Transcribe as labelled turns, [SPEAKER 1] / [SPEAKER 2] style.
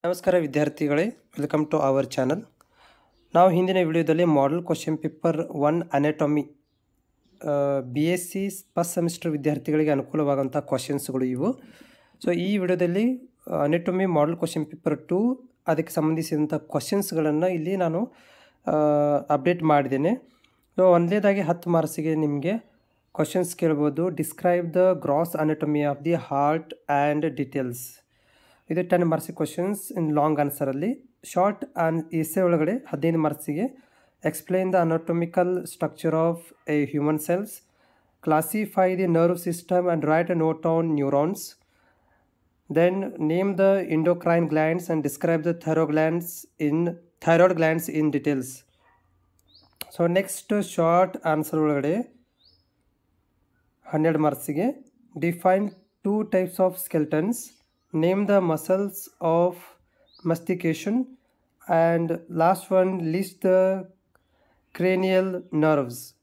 [SPEAKER 1] ನಮಸ್ಕಾರ ವಿದ್ಯಾರ್ಥಿಗಳೇ welcome to our channel ನಾವು ಹಿಂದಿನ ವಿಡಿಯೋದಲ್ಲಿ model question paper one anatomy B S C first semester ವಿದ್ಯಾರ್ಥಿಗಳಿಗೆ ಅನುಕೂಲವಾಗುವಂಥ ಕ್ವಶನ್ಸ್ಗಳು ಇವು ಸೊ ಈ ವಿಡಿಯೋದಲ್ಲಿ anatomy model question paper two ಅದಕ್ಕೆ ಸಂಬಂಧಿಸಿದಂಥ ಕ್ವಶನ್ಸ್ಗಳನ್ನು ಇಲ್ಲಿ ನಾನು ಅಪ್ಡೇಟ್ ಮಾಡಿದ್ದೇನೆ ಸೊ ಒಂದನೇದಾಗಿ ಹತ್ತು ಮಾರ್ಕ್ಸಿಗೆ ನಿಮಗೆ ಕ್ವಶನ್ಸ್ ಕೇಳ್ಬೋದು describe the gross anatomy of the heart and details ಇದು ಟೆನ್ ಮಾರ್ಕ್ಸಿಗೆ ಕ್ವಶನ್ಸ್ ಇನ್ ಲಾಂಗ್ ಆನ್ಸರಲ್ಲಿ ಶಾರ್ಟ್ ಆನ್ ಎಸ್ಸೆ ಒಳಗಡೆ ಹದಿನೈದು ಮಾರ್ಕ್ಸಿಗೆ explain the anatomical structure of a human cells classify the nerve system and write a note on neurons then name the endocrine glands and describe the thyroid glands in thyroid glands in details so next short answer ಒಳಗಡೆ ಹನ್ನೆರಡು ಮಾರ್ಕ್ಸಿಗೆ define two types of ಸ್ಕೆಲ್ಟನ್ಸ್ name the muscles of mastication and last one list the cranial nerves